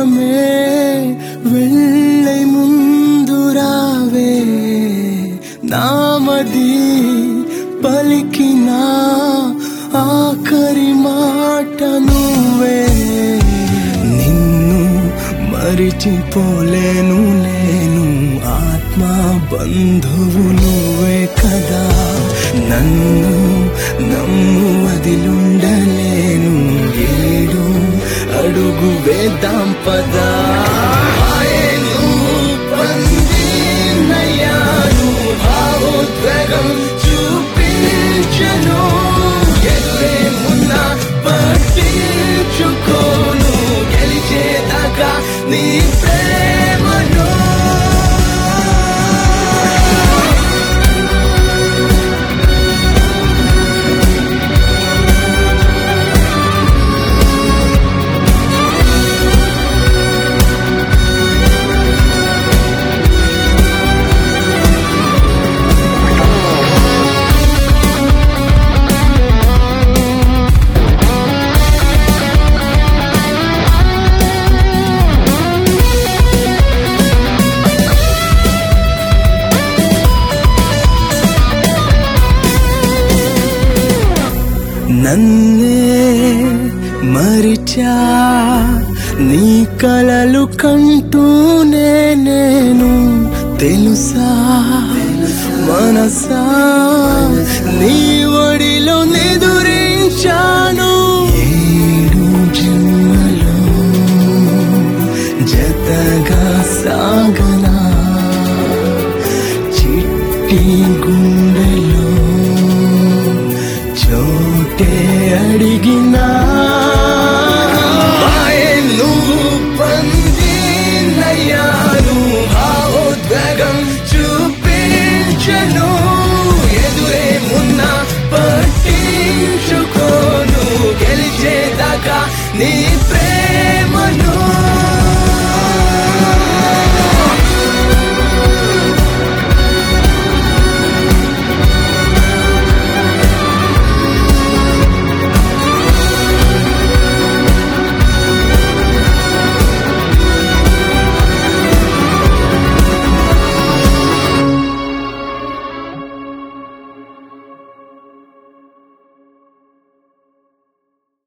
దూరమే వెళ్ళై ముందు రావే నామది పలికిన ఆఖరి మాట నువ్వే నిన్ను మరిచిపోలేను నేను ఆత్మ బంధువు నువ్వే కదా నన్ను నమ్ము వదిలుండలేను ఏడు అడుగు వేద్దాం పదా ఆయను పందినయ్యాను భావోద్వేగం చూపించను ఎల్లే మున్న పట్టించుకోను గెలిచేదాకా నీ ప్రేమను నన్నే మరిచా నీ కలలు కంటూనే నేను తెలుసా మనసా నీ ఒడిలో నిదురించాను ఏడు జన్మలో జతగా సాగనా చిట్టి గుండెలో చోటే అడిగినా